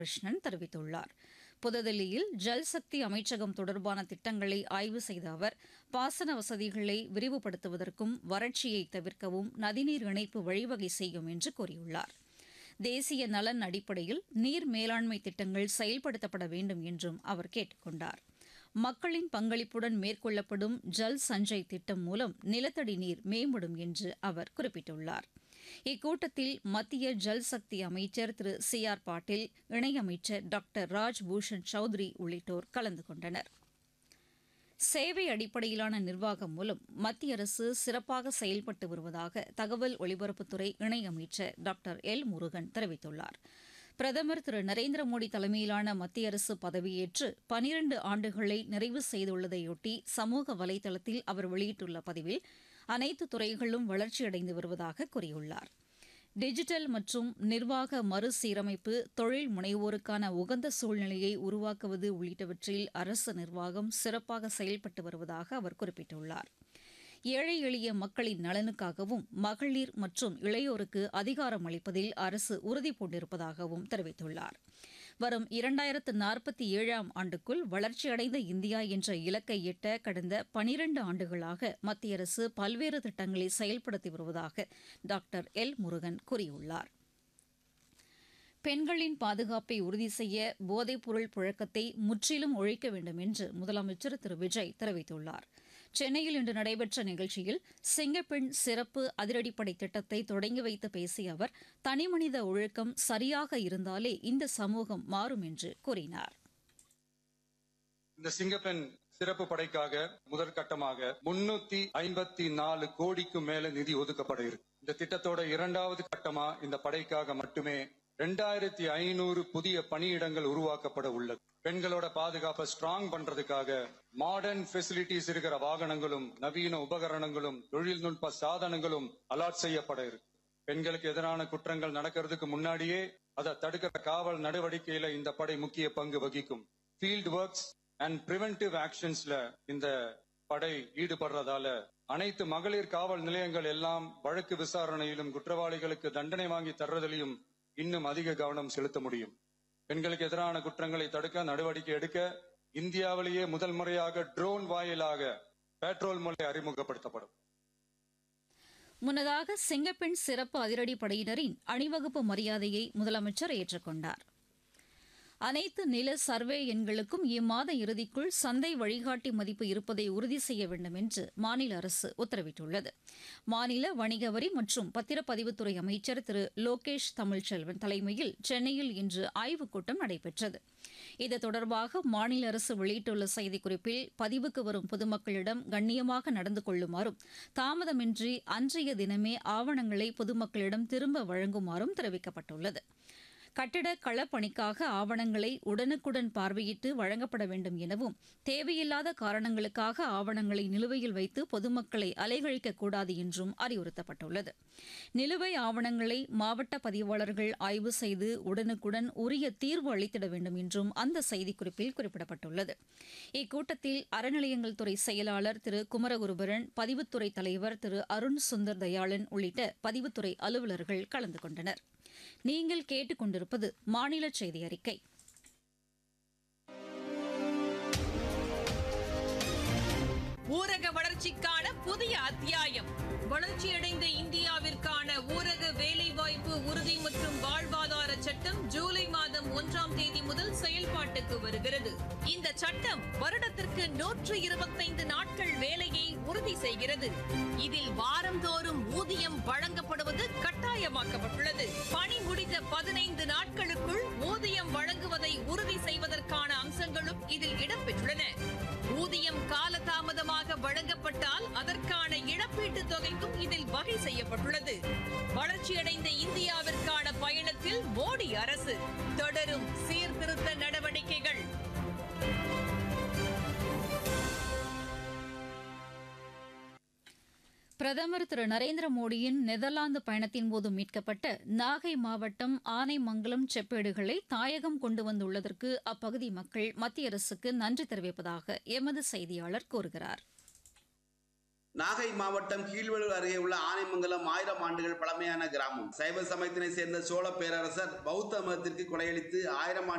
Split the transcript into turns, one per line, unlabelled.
கிருஷ்ணன் தெரிவித்துள்ளார் புதுதில்லியில் ஜல் சக்தி அமைச்சகம் தொடர்பான திட்டங்களை ஆய்வு செய்த அவர் பாசன வசதிகளை விரிவுபடுத்துவதற்கும் வறட்சியை தவிர்க்கவும் நதிநீர் இணைப்பு வழிவகை செய்யும் என்று கூறியுள்ளார் தேசிய நலன் அடிப்படையில் நீர் மேலாண்மை திட்டங்கள் செயல்படுத்தப்பட வேண்டும் என்றும் அவர் கேட்டுக் கொண்டார் மக்களின் பங்களிப்புடன் மேற்கொள்ளப்படும் ஜல் சஞ்சய் திட்டம் மூலம் நிலத்தடி நீர் மேம்படும் என்று அவர் குறிப்பிட்டுள்ளார் இக்கூட்டத்தில் மத்திய ஜல் சக்தி அமைச்சர் திரு சி ஆர் பாட்டீல் இணையமைச்சர் டாக்டர் ராஜ் பூஷன் சௌத்ரி உள்ளிட்டோர் கலந்து கொண்டனர் சேவை அடிப்படையிலான நிர்வாகம் மூலம் மத்திய அரசு சிறப்பாக செயல்பட்டு வருவதாக தகவல் ஒலிபரப்புத்துறை இணையமைச்சர் டாக்டர் எல் முருகன் தெரிவித்துள்ளார் பிரதமர் திரு நரேந்திர மோடி தலைமையிலான மத்திய அரசு பதவியேற்று பனிரண்டு ஆண்டுகளை நிறைவு செய்துள்ளதையொட்டி சமூக வலைதளத்தில் அவர் வெளியிட்டுள்ள பதிவில் அனைத்து துறைகளும் வளர்ச்சியடைந்து வருவதாக கூறியுள்ளார் டிஜிட்டல் மற்றும் நிர்வாக மறுசீரமைப்பு தொழில் முனைவோருக்கான உகந்த சூழ்நிலையை உருவாக்குவது உள்ளிட்டவற்றில் அரசு நிர்வாகம் சிறப்பாக செயல்பட்டு வருவதாக அவர் குறிப்பிட்டுள்ளார் ஏழை எளிய மக்களின் நலனுக்காகவும் மகளிர் மற்றும் இளையோருக்கு அதிகாரம் அளிப்பதில் அரசு உறுதி பூண்டிருப்பதாகவும் தெரிவித்துள்ளார் வரும் இரண்டாயிரத்து நாற்பத்தி ஏழாம் ஆண்டுக்குள் வளர்ச்சியடைந்த இந்தியா என்ற இலக்கை எட்ட கடந்த பனிரண்டு ஆண்டுகளாக மத்திய அரசு பல்வேறு திட்டங்களை செயல்படுத்தி வருவதாக டாக்டர் எல் முருகன் கூறியுள்ளார் பெண்களின் பாதுகாப்பை உறுதி செய்ய போதைப்பொருள் புழக்கத்தை முற்றிலும் ஒழிக்க வேண்டும் என்று முதலமைச்சர் திரு விஜய் தெரிவித்துள்ளார் சென்னையில் இன்று நடைபெற்ற நிகழ்ச்சியில் சிங்கப்பெண் சிறப்பு அதிரடிப்படை திட்டத்தை தொடங்கி வைத்து பேசிய அவர் தனிமனித ஒழுக்கம் சரியாக இருந்தாலே இந்த சமூகம் மாறும் என்று கூறினார்
இந்த சிங்கப்பெண் சிறப்பு படைக்காக முதற்கட்டமாக முன்னூத்தி ஐம்பத்தி நாலு கோடிக்கும் மேல நிதி ஒதுக்கப்பட இருக்கு இந்த திட்டத்தோட இரண்டாவது கட்டமா இந்த படைக்காக மட்டுமே ரெண்டாயிரத்தி ஐநூறு புதிய பணியிடங்கள் உருவாக்கப்பட உள்ளது பெண்களோட பாதுகாப்பை ஸ்ட்ராங் பண்றதுக்காக மாடர்ன் ஃபெசிலிட்டிஸ் இருக்கிற வாகனங்களும் நவீன உபகரணங்களும் தொழில்நுட்ப சாதனங்களும் அலாட் செய்யப்பட இருக்கு பெண்களுக்கு எதிரான குற்றங்கள் நடக்கிறதுக்கு முன்னாடியே அதை தடுக்கிற காவல் நடவடிக்கையில இந்த படை முக்கிய பங்கு வகிக்கும் ஃபீல்ட் ஒர்க்ஸ் அண்ட் பிரிவென்டிவ் ஆக்ஷன்ஸ்ல இந்த படை ஈடுபடுறதால அனைத்து மகளிர் காவல் நிலையங்கள் எல்லாம் வழக்கு விசாரணையிலும் குற்றவாளிகளுக்கு தண்டனை வாங்கி தர்றதிலையும் இன்னும் அதிக கவனம் செலுத்த முடியும் பெண்களுக்கு எதிரான குற்றங்களை தடுக்க நடவடிக்கை எடுக்க இந்தியாவிலேயே முதல் முறையாக ட்ரோன் வாயிலாக பெட்ரோல் முறை அறிமுகப்படுத்தப்படும்
முன்னதாக சிங்கப்பெண் சிறப்பு அதிரடிப்படையினரின் அணிவகுப்பு மரியாதையை முதலமைச்சர் ஏற்றுக்கொண்டார் அனைத்து நில சர்வே எண்களுக்கும் இம்மாத இறுதிக்குள் சந்தை வழிகாட்டி மதிப்பு இருப்பதை உறுதி செய்ய வேண்டும் என்று மாநில அரசு உத்தரவிட்டுள்ளது மாநில வணிக வரி மற்றும் பத்திரப்பதிவுத்துறை அமைச்சர் திரு லோகேஷ் தமிழ்ச்செல்வன் தலைமையில் சென்னையில் இன்று ஆய்வுக் கூட்டம் நடைபெற்றது இது தொடர்பாக மாநில அரசு வெளியிட்டுள்ள செய்திக்குறிப்பில் பதிவுக்கு வரும் பொதுமக்களிடம் கண்ணியமாக நடந்து கொள்ளுமாறும் தாமதமின்றி அன்றைய தினமே ஆவணங்களை பொதுமக்களிடம் திரும்ப வழங்குமாறும் தெரிவிக்கப்பட்டுள்ளது கட்டிட களப்பணிக்காக ஆவணங்களை உடனுக்குடன் பார்வையிட்டு வழங்கப்பட வேண்டும் எனவும் தேவையில்லாத காரணங்களுக்காக ஆவணங்களை நிலுவையில் வைத்து பொதுமக்களை அலைகழிக்கக்கூடாது என்றும் அறிவுறுத்தப்பட்டுள்ளது நிலுவை ஆவணங்களை மாவட்ட பதிவாளர்கள் ஆய்வு செய்து உடனுக்குடன் உரிய தீர்வு அளித்திட வேண்டும் என்றும் அந்த செய்திக்குறிப்பில் குறிப்பிடப்பட்டுள்ளது இக்கூட்டத்தில் அறநிலையங்கள் துறை செயலாளர் திரு குமரகுருபரன் பதிவுத்துறை தலைவர் திரு அருண் சுந்தர் தயாளன் உள்ளிட்ட பதிவுத்துறை அலுவலர்கள் கலந்து கொண்டனர் நீங்கள் கேட்டுக்கொண்டிருப்பது மாநில செய்தி அறிக்கை
ஊரக வளர்ச்சிக்கான புதிய அத்தியாயம் வளர்ச்சியடைந்த இந்தியாவிற்கான ஊரக வேலைவாய்ப்பு உறுதி மற்றும் வாழ்வாதார சட்டம் ஜூலை மாதம் ஒன்றாம் தேதி முதல் செயல்பாட்டுக்கு வருகிறது இந்த சட்டம் வருடத்திற்கு நூற்று இருபத்தைந்து நாட்கள் வேலையை உறுதி செய்கிறது இதில் வாரந்தோறும் ஊதியம் வழங்கப்படுவது கட்டாயமாக்கப்பட்டுள்ளது பணி முடிந்த பதினைந்து நாட்களுக்குள் ஊதியம் வழங்குவதை உறுதி செய்வதற்கான அம்சங்களும் இதில் இடம்பெற்றுள்ளன ஊதியம் காலதாமதமாக வழங்கப்பட்டால் அதற்கான இழப்பீட்டுத் தொகைக்கும் இதில் வகை செய்யப்பட்டுள்ளது வளர்ச்சியடைந்த இந்தியாவிற்கான பயணத்தில் மோடி அரசு தொடரும் சீர்திருத்த நடவடிக்கைகள்
பிரதமர் திரு நரேந்திர மோடியின் நெதர்லாந்து பயணத்தின்போது மீட்கப்பட்ட நாகை மாவட்டம் ஆனைமங்கலம் செப்பேடுகளை தாயகம் கொண்டு வந்துள்ளதற்கு அப்பகுதி மக்கள் மத்திய அரசுக்கு நன்றி தெரிவிப்பதாக எமது செய்தியாளர் கூறுகிறார்
நாகை மாவட்டம் கீழ்வளூர் அருகே உள்ள ஆனைமங்கலம் ஆயிரம் ஆண்டுகள் பழமையான கிராமம் சைவ சமயத்தினை சேர்ந்த சோழ பேரரசர் பௌத்த மதத்திற்கு கொடையளித்து ஆயிரம் ஆண்டு